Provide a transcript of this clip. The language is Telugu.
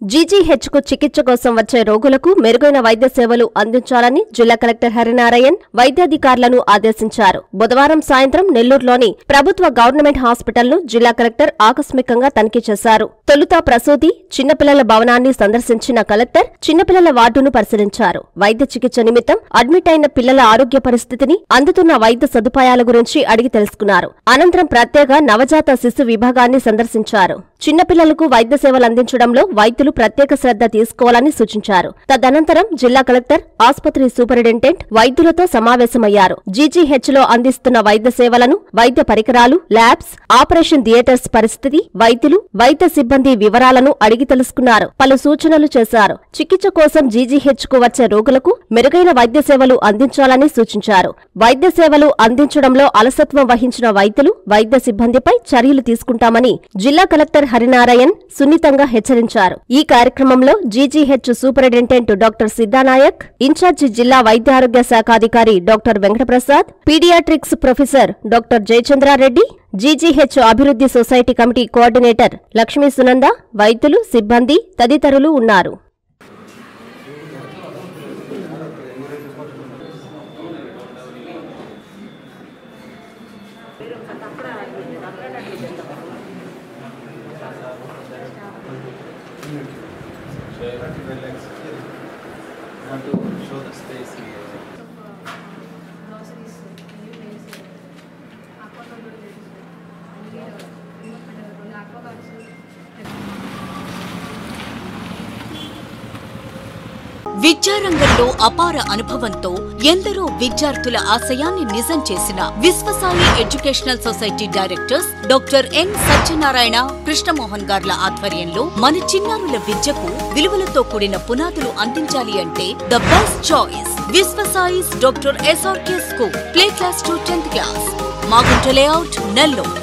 జీజీహెచ్ కు చికిత్స కోసం వచ్చే రోగులకు మెరుగైన వైద్య సేవలు అందించాలని జిల్లా కలెక్టర్ హరినారాయణ్ వైద్యాధికారులను ఆదేశించారు బుధవారం సాయంత్రం నెల్లూరులోని ప్రభుత్వ గవర్నమెంట్ హాస్పిటల్ను జిల్లా కలెక్టర్ ఆకస్మికంగా తనిఖీ చేశారు తొలుత ప్రసూతి చిన్నపిల్లల భవనాన్ని సందర్శించిన కలెక్టర్ చిన్నపిల్లల వార్డును పరిశీలించారు వైద్య చికిత్స నిమిత్తం అడ్మిట్ అయిన పిల్లల ఆరోగ్య పరిస్థితిని అందుతున్న వైద్య సదుపాయాల గురించి అడిగి తెలుసుకున్నారు అనంతరం ప్రత్యేక నవజాత శిశు విభాగాన్ని సందర్శించారు చిన్నపిల్లలకు వైద్య సేవలు అందించడంలో వైద్యులు ప్రత్యేక శ్రద్ధ తీసుకోవాలని సూచించారు తదనంతరం జిల్లా కలెక్టర్ ఆసుపత్రి సూపరింటెండెంట్ వైద్యులతో సమావేశమయ్యారు జీజీహెచ్ లో అందిస్తున్న వైద్య సేవలను వైద్య పరికరాలు ల్యాబ్స్ ఆపరేషన్ థియేటర్స్ పరిస్థితి వైద్యులు వైద్య సిబ్బంది వివరాలను అడిగి తెలుసుకున్నారు పలు సూచనలు చేశారు చికిత్స కోసం జీజీహెచ్ కు వచ్చే రోగులకు మెరుగైన వైద్య సేవలు అందించాలని సూచించారు వైద్య సేవలు అందించడంలో అలసత్వం వహించిన వైద్యులు వైద్య సిబ్బందిపై చర్యలు తీసుకుంటామని జిల్లా కలెక్టర్ హరినారాయణ్ సున్నితంగా హెచ్చరించారు ఈ కార్యక్రమంలో GGH superintendent doctor Siddhanayak in charge జిల్లా వైద్యారోగ్య శాఖాధికారి doctor Venkataprasad pediatrics professor doctor Jayachandra Reddy GGH అభివృద్ధి society committee coordinator Lakshmi Sunanda వైద్యులు సిబ్బంది తదితరులు ఉన్నారు want to show the space here. groceries, new nails, aquaculture, and aquaculture. విద్యారంగంలో అపార అనుభవంతో ఎందరో విద్యార్థుల ఆశయాన్ని నిజం చేసిన Vishwasai educational society directors doctor N Satyanarayana Krishnamohan గార్ల ఆధ్వర్యంలో మన చిన్నారుల విద్యకు విలువలతో కూడిన పునాదులు అందించాలి అంటే the best choice Vishwasai's doctor SRK school play class to tenth class Magunta layout Nellore